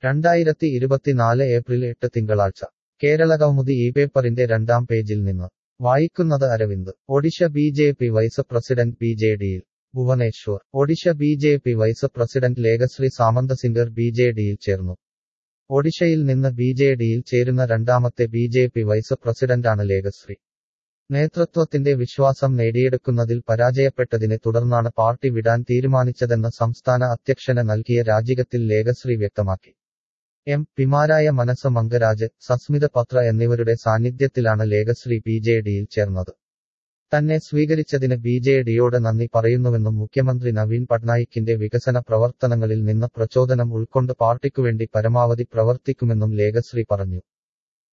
രണ്ടായിരത്തി ഇരുപത്തിനാല് ഏപ്രിൽ എട്ട് തിങ്കളാഴ്ച കേരളകൗമുദി ഈ പേപ്പറിന്റെ രണ്ടാം പേജിൽ നിന്ന് വായിക്കുന്നത് Aravind Odisha B J P vice president B J ഡിയിൽ Bhubaneswar Odisha B J P vice president Lekhashree Samantsinghar B J ഡിയിൽ ചേർന്നു ഒഡിഷയിൽ നിന്ന് ബി ജെ ഡിയിൽ ചേരുന്ന രണ്ടാമത്തെ ബി ജെ പി വൈസ് പ്രസിഡന്റാണ് ലേഖശ്രീ നേതൃത്വത്തിന്റെ വിശ്വാസം നേടിയെടുക്കുന്നതിൽ പരാജയപ്പെട്ടതിനെ തുടർന്നാണ് പാർട്ടി വിടാൻ തീരുമാനിച്ചതെന്ന് സംസ്ഥാന അധ്യക്ഷന് നൽകിയ രാജികത്തിൽ ലേഖശ്രീ വ്യക്തമാക്കി എം പിമാരായ മനസ് മംഗരാജ് സസ്മിത പത്ര എന്നിവരുടെ സാന്നിധ്യത്തിലാണ് ലേഖശ്രീ ബി ജെ ഡിയിൽ ചേർന്നത് തന്നെ സ്വീകരിച്ചതിന് ബി ജെ ഡിയോട് നന്ദി പറയുന്നുവെന്നും മുഖ്യമന്ത്രി നവീൻ പട്നായിക്കിന്റെ വികസന പ്രവർത്തനങ്ങളിൽ നിന്ന് പ്രചോദനം ഉൾക്കൊണ്ട് പാർട്ടിക്കുവേണ്ടി പരമാവധി പ്രവർത്തിക്കുമെന്നും ലേഖശ്രീ പറഞ്ഞു